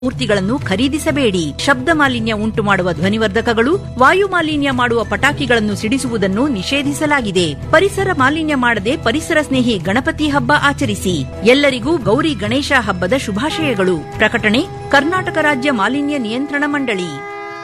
ಮೂರ್ತಿಗಳನ್ನು ಖರೀದಿಸಬೇಡಿ ಶಬ್ದ ಮಾಲಿನ್ಯ ಉಂಟು ಮಾಡುವ ಧ್ವನಿವರ್ಧಕಗಳು ವಾಯು ಮಾಲಿನ್ಯ ಮಾಡುವ ಪಟಾಕಿಗಳನ್ನು ಸಿಡಿಸುವುದನ್ನು ನಿಷೇಧಿಸಲಾಗಿದೆ ಪರಿಸರ ಮಾಲಿನ್ಯ ಮಾಡದೆ ಪರಿಸರ ಸ್ನೇಹಿ ಗಣಪತಿ ಹಬ್ಬ ಆಚರಿಸಿ ಎಲ್ಲರಿಗೂ ಗೌರಿ ಗಣೇಶ ಹಬ್ಬದ ಶುಭಾಶಯಗಳು ಪ್ರಕಟಣೆ ಕರ್ನಾಟಕ ರಾಜ್ಯ ಮಾಲಿನ್ಯ ನಿಯಂತ್ರಣ ಮಂಡಳಿ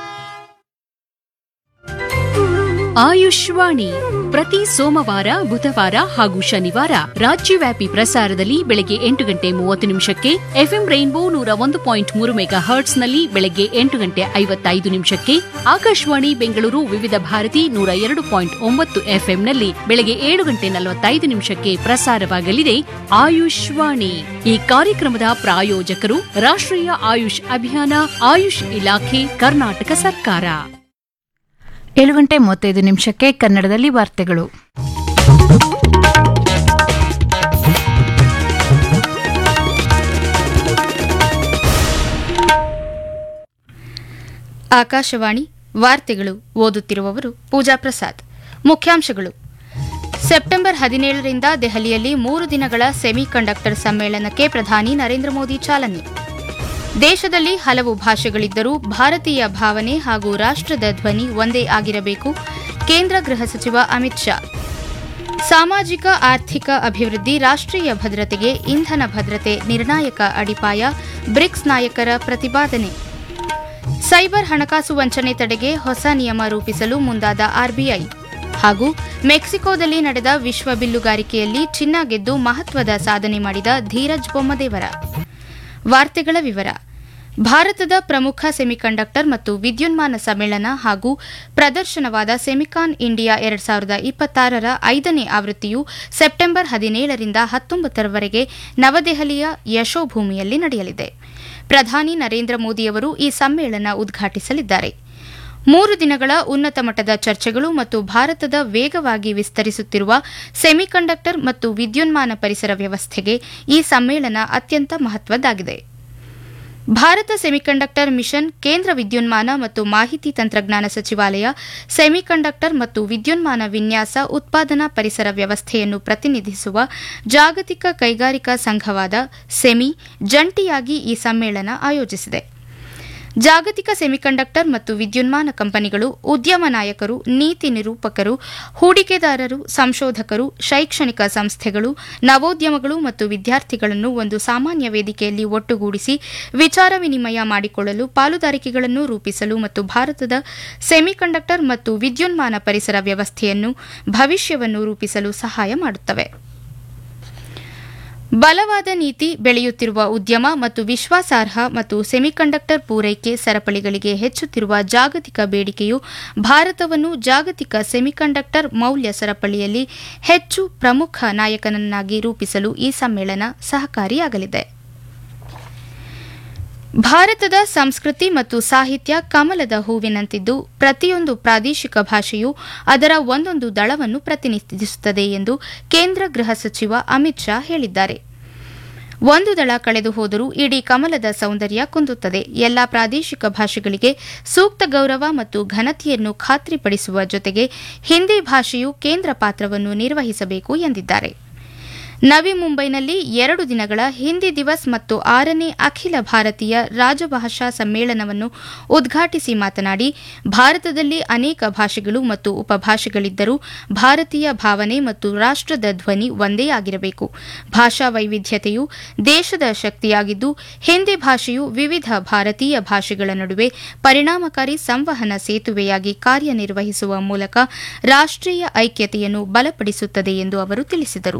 ಆಯುಷ್ವಾಣಿ ಪ್ರತಿ ಸೋಮವಾರ ಬುಧವಾರ ಹಾಗೂ ಶನಿವಾರ ರಾಜ್ಯವ್ಯಾಪಿ ಪ್ರಸಾರದಲ್ಲಿ ಬೆಳಗ್ಗೆ ಎಂಟು ಗಂಟೆ ಮೂವತ್ತು ನಿಮಿಷಕ್ಕೆ ಎಫ್ಎಂ ರೈನ್ಬೋ ನೂರ ಒಂದು ಪಾಯಿಂಟ್ ಮೂರು ಮೆಗಾ ಹರ್ಟ್ಸ್ನಲ್ಲಿ ಬೆಳಗ್ಗೆ ಎಂಟು ಗಂಟೆ ಐವತ್ತೈದು ನಿಮಿಷಕ್ಕೆ ಆಕಾಶವಾಣಿ ಬೆಂಗಳೂರು ವಿವಿಧ ಭಾರತಿ ನೂರ ಎರಡು ಪಾಯಿಂಟ್ ಒಂಬತ್ತು ಎಫ್ಎಂನಲ್ಲಿ ಬೆಳಗ್ಗೆ ಏಳು ಗಂಟೆ ನಲವತ್ತೈದು ನಿಮಿಷಕ್ಕೆ ಪ್ರಸಾರವಾಗಲಿದೆ ಆಯುಷ್ವಾಣಿ ಈ ಕಾರ್ಯಕ್ರಮದ ಪ್ರಾಯೋಜಕರು ರಾಷ್ಟ್ರೀಯ ಆಯುಷ್ ಅಭಿಯಾನ ಆಯುಷ್ ಇಲಾಖೆ ಕರ್ನಾಟಕ ಸರ್ಕಾರ ಏಳು ಗಂಟೆ ಮೂವತ್ತೈದು ನಿಮಿಷಕ್ಕೆ ಕನ್ನಡದಲ್ಲಿ ವಾರ್ತೆಗಳು ಆಕಾಶವಾಣಿ ವಾರ್ತೆಗಳು ಓದುತ್ತಿರುವವರು ಪೂಜಾ ಪ್ರಸಾದ್ ಮುಖ್ಯಾಂಶಗಳು ಸೆಪ್ಟೆಂಬರ್ ಹದಿನೇಳರಿಂದ ದೆಹಲಿಯಲ್ಲಿ ಮೂರು ದಿನಗಳ ಸೆಮಿ ಕಂಡಕ್ಟರ್ ಸಮ್ಮೇಳನಕ್ಕೆ ಪ್ರಧಾನಿ ನರೇಂದ್ರ ಮೋದಿ ಚಾಲನೆ ದೇಶದಲ್ಲಿ ಹಲವು ಭಾಷೆಗಳಿದ್ದರೂ ಭಾರತೀಯ ಭಾವನೆ ಹಾಗೂ ರಾಷ್ಟ್ರದ ಧ್ವನಿ ಒಂದೇ ಆಗಿರಬೇಕು ಕೇಂದ್ರ ಗೃಹ ಸಚಿವ ಅಮಿತ್ ಶಾ ಸಾಮಾಜಿಕ ಆರ್ಥಿಕ ಅಭಿವೃದ್ಧಿ ರಾಷ್ಟ್ರೀಯ ಭದ್ರತೆಗೆ ಇಂಧನ ಭದ್ರತೆ ನಿರ್ಣಾಯಕ ಅಡಿಪಾಯ ಬ್ರಿಕ್ಸ್ ನಾಯಕರ ಪ್ರತಿಪಾದನೆ ಸೈಬರ್ ಹಣಕಾಸು ವಂಚನೆ ತಡೆಗೆ ಹೊಸ ನಿಯಮ ರೂಪಿಸಲು ಮುಂದಾದ ಆರ್ಬಿಐ ಹಾಗೂ ಮೆಕ್ಸಿಕೋದಲ್ಲಿ ನಡೆದ ವಿಶ್ವ ಬಿಲ್ಲುಗಾರಿಕೆಯಲ್ಲಿ ಚಿನ್ನ ಗೆದ್ದು ಮಹತ್ವದ ಸಾಧನೆ ಮಾಡಿದ ಧೀರಜ್ ಬೊಮ್ಮದೇವರ ವಾರ್ತೆಗಳ ವಿವರ ಭಾರತದ ಪ್ರಮುಖ ಸೆಮಿಕಂಡಕ್ಟರ್ ಮತ್ತು ವಿದ್ಯುನ್ಮಾನ ಸಮ್ಮೇಳನ ಹಾಗೂ ಪ್ರದರ್ಶನವಾದ ಸೆಮಿಕಾನ್ ಇಂಡಿಯಾ ಎರಡ್ ಸಾವಿರದ ಇಪ್ಪತ್ತಾರರ ಐದನೇ ಆವೃತ್ತಿಯು ಸೆಪ್ಟೆಂಬರ್ ಹದಿನೇಳರಿಂದ ಹತ್ತೊಂಬತ್ತರವರೆಗೆ ನವದೆಹಲಿಯ ಯಶೋಭೂಮಿಯಲ್ಲಿ ನಡೆಯಲಿದೆ ಪ್ರಧಾನಿ ನರೇಂದ್ರ ಮೋದಿಯವರು ಈ ಸಮ್ಮೇಳನ ಉದ್ಘಾಟಿಸಲಿದ್ದಾರೆ ಮೂರು ದಿನಗಳ ಉನ್ನತ ಮಟ್ಟದ ಚರ್ಚೆಗಳು ಮತ್ತು ಭಾರತದ ವೇಗವಾಗಿ ವಿಸ್ತರಿಸುತ್ತಿರುವ ಸೆಮಿಕಂಡಕ್ಟರ್ ಮತ್ತು ವಿದ್ಯುನ್ಮಾನ ಪರಿಸರ ವ್ಯವಸ್ಥೆಗೆ ಈ ಸಮ್ಮೇಳನ ಅತ್ಯಂತ ಮಹತ್ವದ್ದಾಗಿದೆ ಭಾರತ ಸೆಮಿಕಂಡಕ್ಟರ್ ಮಿಷನ್ ಕೇಂದ್ರ ವಿದ್ಯುನ್ಮಾನ ಮತ್ತು ಮಾಹಿತಿ ತಂತ್ರಜ್ಞಾನ ಸಚಿವಾಲಯ ಸೆಮಿಕಂಡಕ್ಟರ್ ಮತ್ತು ವಿದ್ಯುನ್ಮಾನ ವಿನ್ಯಾಸ ಉತ್ಪಾದನಾ ಪರಿಸರ ವ್ಯವಸ್ಥೆಯನ್ನು ಪ್ರತಿನಿಧಿಸುವ ಜಾಗತಿಕ ಕೈಗಾರಿಕಾ ಸಂಘವಾದ ಸೆಮಿ ಜಂಟಿಯಾಗಿ ಈ ಸಮ್ಮೇಳನ ಆಯೋಜಿಸಿದೆ ಜಾಗತಿಕ ಸೆಮಿಕಂಡಕ್ಟರ್ ಮತ್ತು ವಿದ್ಯುನ್ಮಾನ ಕಂಪನಿಗಳು ಉದ್ಯಮ ನಾಯಕರು ನೀತಿ ನಿರೂಪಕರು ಹೂಡಿಕೆದಾರರು ಸಂಶೋಧಕರು ಶೈಕ್ಷಣಿಕ ಸಂಸ್ಥೆಗಳು ನವೋದ್ಯಮಗಳು ಮತ್ತು ವಿದ್ಯಾರ್ಥಿಗಳನ್ನು ಒಂದು ಸಾಮಾನ್ಯ ವೇದಿಕೆಯಲ್ಲಿ ಒಟ್ಟುಗೂಡಿಸಿ ವಿಚಾರ ವಿನಿಮಯ ಮಾಡಿಕೊಳ್ಳಲು ಪಾಲುದಾರಿಕೆಗಳನ್ನು ರೂಪಿಸಲು ಮತ್ತು ಭಾರತದ ಸೆಮಿಕಂಡಕ್ಟರ್ ಮತ್ತು ವಿದ್ಯುನ್ಮಾನ ಪರಿಸರ ವ್ಯವಸ್ಥೆಯನ್ನು ಭವಿಷ್ಯವನ್ನು ರೂಪಿಸಲು ಸಹಾಯ ಮಾಡುತ್ತವೆ ಬಲವಾದ ನೀತಿ ಬೆಳೆಯುತ್ತಿರುವ ಉದ್ಯಮ ಮತ್ತು ವಿಶ್ವಾಸಾರ್ಹ ಮತ್ತು ಸೆಮಿಕಂಡಕ್ಟರ್ ಪೂರೈಕೆ ಸರಪಳಿಗಳಿಗೆ ಹೆಚ್ಚುತ್ತಿರುವ ಜಾಗತಿಕ ಬೇಡಿಕೆಯು ಭಾರತವನ್ನು ಜಾಗತಿಕ ಸೆಮಿಕಂಡಕ್ಟರ್ ಮೌಲ್ಯ ಸರಪಳಿಯಲ್ಲಿ ಹೆಚ್ಚು ಪ್ರಮುಖ ನಾಯಕನನ್ನಾಗಿ ರೂಪಿಸಲು ಈ ಸಮ್ಮೇಳನ ಸಹಕಾರಿಯಾಗಲಿದೆ ಭಾರತದ ಸಂಸ್ಕೃತಿ ಮತ್ತು ಸಾಹಿತ್ಯ ಕಮಲದ ಹೂವಿನಂತಿದ್ದು ಪ್ರತಿಯೊಂದು ಪ್ರಾದೇಶಿಕ ಭಾಷೆಯು ಅದರ ಒಂದೊಂದು ದಳವನ್ನು ಪ್ರತಿನಿಧಿಸುತ್ತದೆ ಎಂದು ಕೇಂದ್ರ ಗೃಹ ಸಚಿವ ಅಮಿತ್ ಶಾ ಹೇಳಿದ್ದಾರೆ ಒಂದು ದಳ ಕಳೆದು ಹೋದರೂ ಇಡೀ ಕಮಲದ ಸೌಂದರ್ಯ ಕುಂದುತ್ತದೆ ಎಲ್ಲಾ ಪ್ರಾದೇಶಿಕ ಭಾಷೆಗಳಿಗೆ ಸೂಕ್ತ ಗೌರವ ಮತ್ತು ಘನತೆಯನ್ನು ಖಾತ್ರಿಪಡಿಸುವ ಜೊತೆಗೆ ಹಿಂದಿ ಭಾಷೆಯು ಕೇಂದ್ರ ಪಾತ್ರವನ್ನು ನಿರ್ವಹಿಸಬೇಕು ಎಂದಿದ್ದಾರೆ ನವಿ ಮುಂಬೈನಲ್ಲಿ ಎರಡು ದಿನಗಳ ಹಿಂದಿ ದಿವಸ್ ಮತ್ತು ಆರನೇ ಅಖಿಲ ಭಾರತೀಯ ರಾಜಭಾಷಾ ಸಮ್ಮೇಳನವನ್ನು ಉದ್ಘಾಟಿಸಿ ಮಾತನಾಡಿ ಭಾರತದಲ್ಲಿ ಅನೇಕ ಭಾಷೆಗಳು ಮತ್ತು ಉಪಭಾಷೆಗಳಿದ್ದರೂ ಭಾರತೀಯ ಭಾವನೆ ಮತ್ತು ರಾಷ್ಟ್ರದ ಧ್ವನಿ ಒಂದೇ ಆಗಿರಬೇಕು ಭಾಷಾ ವೈವಿಧ್ಯತೆಯು ದೇಶದ ಶಕ್ತಿಯಾಗಿದ್ದು ಹಿಂದಿ ಭಾಷೆಯು ವಿವಿಧ ಭಾರತೀಯ ಭಾಷೆಗಳ ನಡುವೆ ಪರಿಣಾಮಕಾರಿ ಸಂವಹನ ಸೇತುವೆಯಾಗಿ ಕಾರ್ಯನಿರ್ವಹಿಸುವ ಮೂಲಕ ರಾಷ್ಟ್ರೀಯ ಐಕ್ಯತೆಯನ್ನು ಬಲಪಡಿಸುತ್ತದೆ ಎಂದು ಅವರು ತಿಳಿಸಿದರು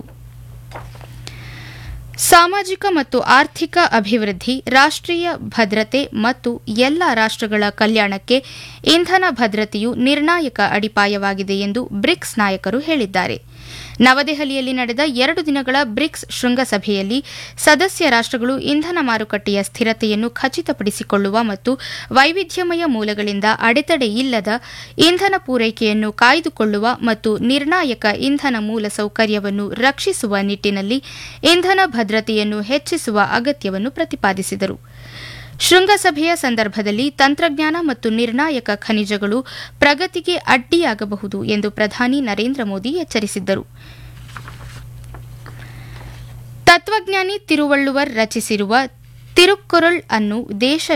ಸಾಮಾಜಿಕ ಮತ್ತು ಆರ್ಥಿಕ ಅಭಿವೃದ್ಧಿ ರಾಷ್ಟ್ರೀಯ ಭದ್ರತೆ ಮತ್ತು ಎಲ್ಲ ರಾಷ್ಟ್ರಗಳ ಕಲ್ಯಾಣಕ್ಕೆ ಇಂಧನ ಭದ್ರತೆಯು ನಿರ್ಣಾಯಕ ಅಡಿಪಾಯವಾಗಿದೆ ಎಂದು ಬ್ರಿಕ್ಸ್ ನಾಯಕರು ಹೇಳಿದ್ದಾರೆ ನವದೆಹಲಿಯಲ್ಲಿ ನಡೆದ ಎರಡು ದಿನಗಳ ಬ್ರಿಕ್ಸ್ ಶೃಂಗಸಭೆಯಲ್ಲಿ ಸದಸ್ಯ ರಾಷ್ಟ್ರಗಳು ಇಂಧನ ಮಾರುಕಟ್ಟೆಯ ಸ್ಥಿರತೆಯನ್ನು ಖಚಿತಪಡಿಸಿಕೊಳ್ಳುವ ಮತ್ತು ವೈವಿಧ್ಯಮಯ ಮೂಲಗಳಿಂದ ಅಡೆತಡೆ ಇಲ್ಲದ ಇಂಧನ ಪೂರೈಕೆಯನ್ನು ಕಾಯ್ದುಕೊಳ್ಳುವ ಮತ್ತು ನಿರ್ಣಾಯಕ ಇಂಧನ ಮೂಲಸೌಕರ್ಯವನ್ನು ರಕ್ಷಿಸುವ ನಿಟ್ಟಿನಲ್ಲಿ ಇಂಧನ ಭದ್ರತೆಯನ್ನು ಹೆಚ್ಚಿಸುವ ಅಗತ್ಯವನ್ನು ಪ್ರತಿಪಾದಿಸಿದರು ಶೃಂಗಸಭೆಯ ಸಂದರ್ಭದಲ್ಲಿ ತಂತ್ರಜ್ಞಾನ ಮತ್ತು ನಿರ್ಣಾಯಕ ಖನಿಜಗಳು ಪ್ರಗತಿಗೆ ಅಡ್ಡಿಯಾಗಬಹುದು ಎಂದು ಪ್ರಧಾನಿ ನರೇಂದ್ರ ಮೋದಿ ಎಚ್ಚರಿಸಿದ್ದರು ತತ್ವಜ್ಞಾನಿ ತಿರುವಳ್ಳುವರ್ ರಚಿಸಿರುವ ತಿರುಕ್ಕುರುಳ್ ಅನ್ನು ದೇಶ